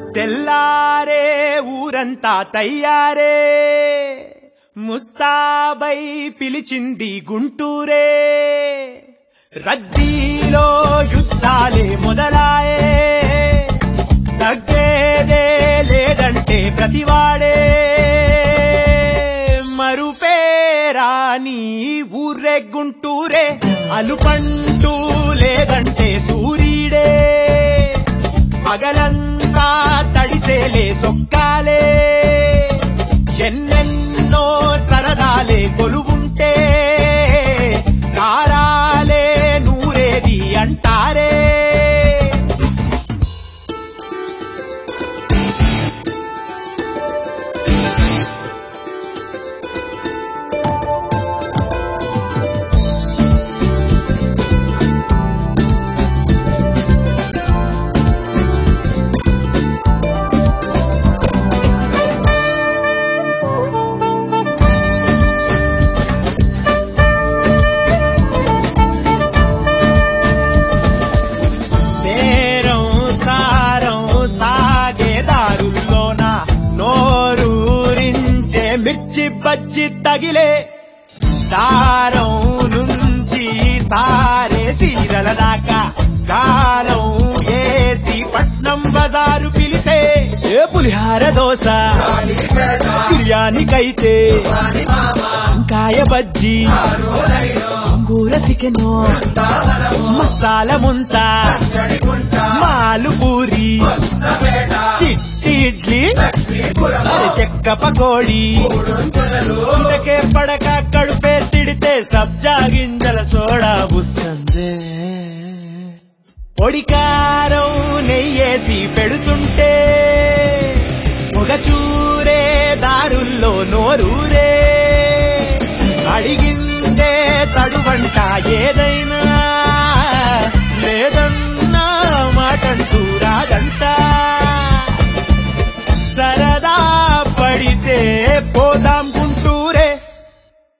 తెల్లారే ఊరంతా తయ్యారే ముస్తాబై పిలిచింది గుంటూరే రద్దీలో యుద్ధాలే మొదలాయే తగ్గేదే లేదంటే ప్రతివాడే మరుపేరాని ఊర్రే గుంటూరే అలుపంటూ లేదంటే సూర్యుడే పగలంతా తడిసేలే సొక్కాలే ఎన్నెన్నో సరదాలే కొలువుంటే కారాలే నూరేది అంటారే నేరం సారం సాగే దారుల్లోన నోరూరించే మిర్చి బజ్జి తగిలే దారం నుంచి సారే సీరల దాకా కాలం ఏసి పట్నం బజారు పిలితే ఏ పులిహార దోశ బిర్యానీకైతే వంకాయ బజ్జీ అంగూర చికెన్ మసాలా ముంత మాలు పూరి చిట్టి ఇడ్లీ చెక్క పకోడి ఇంతకే పడక కడుపే తిడితే సబ్జా గింజల సోడా పుస్తుంది పొడికారం నెయ్యేసి పెడుతుంటే ఒక చూరే దారుల్లో నోరూరే